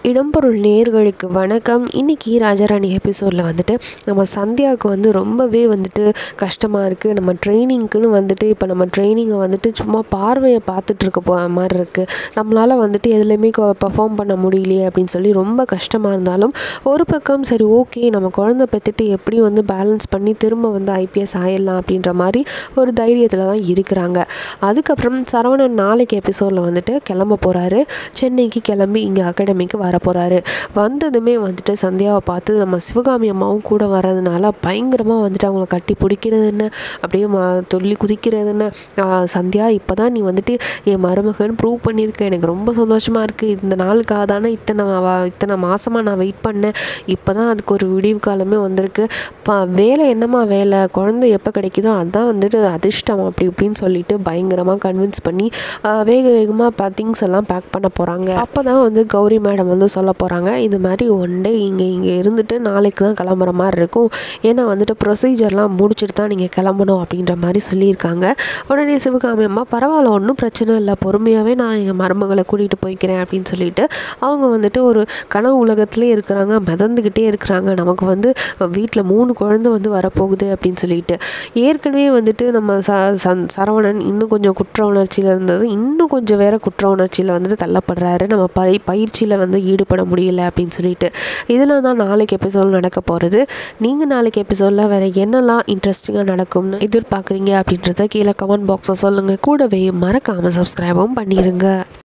இடம்பொருள் நேர்களுக்கு வணக்கம் இன்றைக்கி ராஜாராணி எபிசோடில் வந்துட்டு நம்ம சந்தியாவுக்கு வந்து ரொம்பவே வந்துட்டு கஷ்டமாக இருக்குது நம்ம ட்ரைனிங்க்குன்னு வந்துட்டு இப்போ நம்ம ட்ரைனிங்கை வந்துட்டு சும்மா பார்வையை பார்த்துட்டு இருக்க போ மாதிரி இருக்குது நம்மளால் வந்துட்டு எதுலேயுமே பர்ஃபார்ம் பண்ண முடியலையே அப்படின்னு சொல்லி ரொம்ப கஷ்டமாக இருந்தாலும் ஒரு பக்கம் சரி ஓகே நம்ம குழந்தை பெற்றுட்டு எப்படி வந்து பேலன்ஸ் பண்ணி திரும்ப வந்து ஐபிஎஸ் ஆயிடலாம் அப்படின்ற மாதிரி ஒரு தைரியத்தில் தான் இருக்கிறாங்க அதுக்கப்புறம் சரவணன் நாளைக்கு எபிசோடில் வந்துட்டு கிளம்ப போகிறாரு சென்னைக்கு கிளம்பி இங்கே அகாடமிக்கு வர போகிறாரு வந்ததுமே வந்துட்டு சந்தியாவை பார்த்து நம்ம சிவகாமி அம்மாவும் கூட வர்றதுனால பயங்கரமாக வந்துட்டு அவங்கள கட்டி பிடிக்கிறது என்ன அப்படியே ம துள்ளி குதிக்கிறது என்ன "ஆஹ், சந்தியா இப்போ தான் நீ வந்துட்டு என் மருமகன் ப்ரூவ் பண்ணியிருக்க எனக்கு ரொம்ப சந்தோஷமாக இருக்குது இந்த நாளுக்காக தானே இத்தனை வா- இத்தனை மாதமாக நான் வெயிட் பண்ணேன் இப்போ தான் அதுக்கு ஒரு விடிவு காலமே வந்திருக்கு ப வேலை என்னம்மா வேலை குழந்தை எப்போ கிடைக்குதோ அதுதான் வந்துட்டு அதிர்ஷ்டம் அப்படி இப்படின்னு சொல்லிட்டு பயங்கரமாக கன்வின்ஸ் பண்ணி ஆஹ், வேக வேகமாக திங்ஸ் எல்லாம் பேக் பண்ண போகிறாங்க அப்போ தான் வந்து கௌரி மேடம் வந்து சொல்ல போகிறாங்க இது மாதிரி ஒன் டே இங்கே இங்கே இருந்துட்டு நாளைக்கு தான் கிளம்புற மாதிரி இருக்கும் ஏன்னா வந்துட்டு ப்ரொசீஜர்லாம் முடிச்சுட்டு தான் நீங்கள் கிளம்பணும் அப்படின்ற மாதிரி சொல்லியிருக்காங்க உடனே சிவகாமி அம்மா பரவாயில்ல ஒன்றும் பிரச்சனை இல்லை பொறுமையாகவே நான் எங்கள் மருமகளை கூட்டிகிட்டு போய்க்கிறேன் அப்படின்னு சொல்லிட்டு அவங்க வந்துட்டு ஒரு கனவு உலகத்துலேயே இருக்கிறாங்க மிதந்துக்கிட்டே இருக்கிறாங்க நமக்கு வந்து வீட்டில் மூணு குழந்தை வந்து வரப்போகுது அப்படின்னு சொல்லிட்டு ஏற்கனவே வந்துட்டு நம்ம ச சந் சரவணன் இன்னும் கொஞ்சம் குற்ற உணர்ச்சியில் இருந்தது இன்னும் கொஞ்சம் வேற குற்ற உணர்ச்சியில் வந்துட்டு தள்ளப்படுறாரு நம்ம பை பயிற்சியில் வந்து ஈடுபட முடியல அப்படின்னு சொல்லிட்டு இதெல்லாம் தான் நாளைக்கு எபிசோட் நடக்க போகிறது நீங்கள் நாளைக்கு எபிசோடில் வேறு என்னெல்லாம் இன்ட்ரெஸ்டிங்காக நடக்கும்னு எதிர்பார்க்குறீங்க அப்படின்றத கீழே கமெண்ட் பாக்ஸை சொல்லுங்கள் கூடவே மறக்காமல் சப்ஸ்கிரைபும் பண்ணிடுங்க